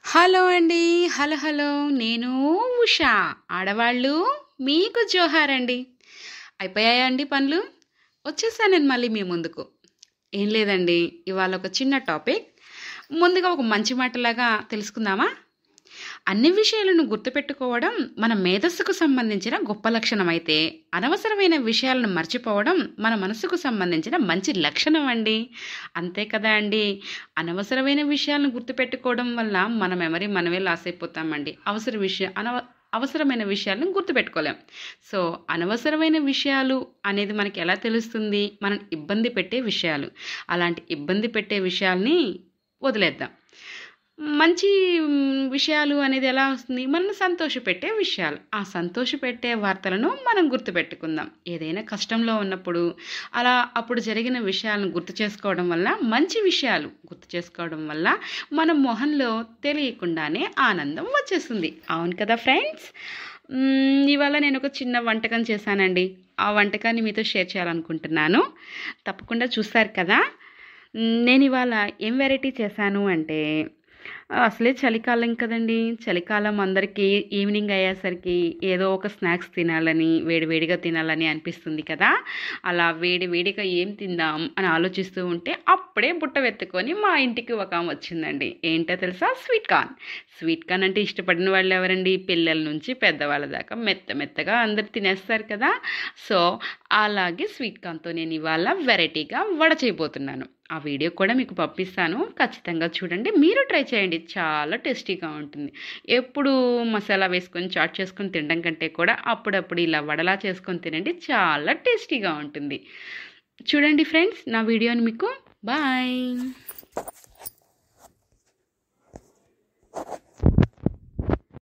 hello అండి hello hello నేను ఉషా ఆడవాళ్ళు మీకు జోహార్ అండి అయిపోయాయా అండి పనులు వచ్చేసాను నేను మళ్ళీ మీ ముందుకు ఏం లేదండి ఇవాళ ఒక చిన్న టాపిక్ ముందుగా ఒక మంచి మాటలాగా తెలుసుకుందామా అన్ని విషయాలను గుర్తుపెట్టుకోవడం మన మేధస్సుకు సంబంధించిన గొప్ప లక్షణం అయితే అనవసరమైన విషయాలను మర్చిపోవడం మన మనసుకు సంబంధించిన మంచి లక్షణం అండి అంతే కదా అండి అనవసరమైన విషయాలను గుర్తుపెట్టుకోవడం వల్ల మన మెమరీ మనమే లాస్ అయిపోతామండి అవసర విషయ అనవ అవసరమైన విషయాలను గుర్తుపెట్టుకోలేం సో అనవసరమైన విషయాలు అనేది మనకి ఎలా తెలుస్తుంది మనం ఇబ్బంది పెట్టే విషయాలు అలాంటి ఇబ్బంది పెట్టే విషయాల్ని వదిలేద్దాం మంచి మ్, విషయాలు అనేది ఎలా వస్తుంది మనల్ని సంతోషపెట్టే విషయాలు ఆ సంతోషపెట్టే వార్తలను మనం గుర్తుపెట్టుకుందాం ఏదైనా కష్టంలో ఉన్నప్పుడు అలా అప్పుడు జరిగిన విషయాలను గుర్తు చేసుకోవడం వల్ల మంచి విషయాలు గుర్తు చేసుకోవడం వల్ల మన మొహంలో తెలియకుండానే ఆనందం వచ్చేస్తుంది అవును కదా ఫ్రెండ్స్ మ్, ఇవాళ నేను ఒక చిన్న వంటకం చేశానండి ఆ వంటకాన్ని మీతో షేర్ చేయాలనుకుంటున్నాను తప్పకుండా చూస్తారు కదా మ్, నేను ఇవాళ ఏం వెరైటీ చేశాను అంటే అసలే చలికాలం కదండి చలికాలం అందరికీ ఈవినింగ్ అయ్యేసరికి ఏదో ఒక స్నాక్స్ తినాలని వేడివేడిగా తినాలని అనిపిస్తుంది కదా అలా వేడి వేడిగా ఏం తిందాం అని ఆలోచిస్తూ ఉంటే అప్పుడే బుట్ట వెత్తుకొని మా ఇంటికి ఒక ఆమె వచ్చిందండి ఏంటో తెలుసా స్వీట్ కార్న్ స్వీట్ కార్న్ అంటే ఇష్టపడిన వాళ్ళు ఎవరండి పిల్లల నుంచి పెద్దవాళ్ళ దాకా మెత్త మెత్తగా అందరు తినేస్తారు కదా సో అలాగే స్వీట్ కార్న్తో నేను ఇవాళ వెరైటీగా వడ చేయబోతున్నాను ఆ వీడియో కూడా మీకు పంపిస్తాను ఖచ్చితంగా చూడండి మీరు ట్రై చేయండి చాలా టేస్టీగా ఉంటుంది ఎప్పుడు మసాలా వేసుకొని చాట్ చేసుకొని తినడం కంటే కూడా అప్పుడప్పుడు ఇలా వడలా చేసుకొని తినండి చాలా టేస్టీగా ఉంటుంది చూడండి ఫ్రెండ్స్ నా వీడియోని మీకు బాయ్